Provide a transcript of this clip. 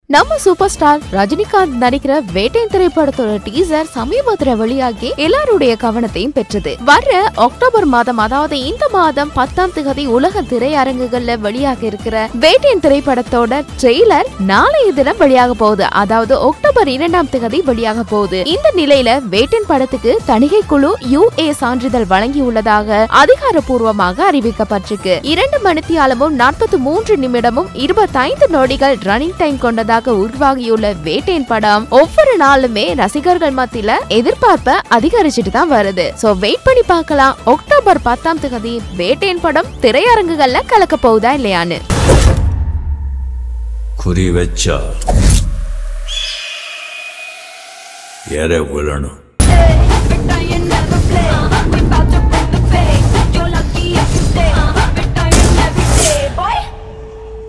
நம்ம super star Rajinikanth நடிக்கிற வேட்டையன் திரைப்படத்தோட டீசர் சமீபத்துல வெளியாகி எல்லாருடைய கவனத்தையும் பெற்றது வர்ற அக்டோபர் மாதம் அதாவது இந்த மாதம் பத்தாம் திகதி உலக திரையரங்குகள்ல வெளியாக இருக்கிற வேட்டையன் திரைப்படத்தோட ட்ரெய்லர் நாளைய தினம் வெளியாக போகுது அதாவது அக்டோபர் இரண்டாம் திகதி வெளியாக போகுது இந்த நிலையில வேட்டையன் படத்துக்கு தணிகை குழு யுஏ சான்றிதழ் வழங்கியுள்ளதாக அதிகாரப்பூர்வமாக அறிவிக்கப்பட்டிருக்கு இரண்டு மணித்தியாலமும் நாற்பத்தி மூன்று நிமிடமும் இருபத்தைந்து நொடிகள் ரன்னிங் டைம் கொண்டதாக உருவாகியுள்ள வேட்டையன் படம் ஒவ்வொரு நாளுமே ரசிகர்கள் மத்தியில எதிர்பார்ப்ப அதிகரிச்சுட்டு தான் வருது சோ வெயிட் பண்ணி பார்க்கலாம் அக்டோபர் பத்தாம் தேதி வேட்டையன் படம் திரையரங்குகள்ல கலக்க போகுதா இல்லையான்னு குறி வச்சா எற விழணும் Every time you never play. We bout to bring the pain. You're lucky if you stay.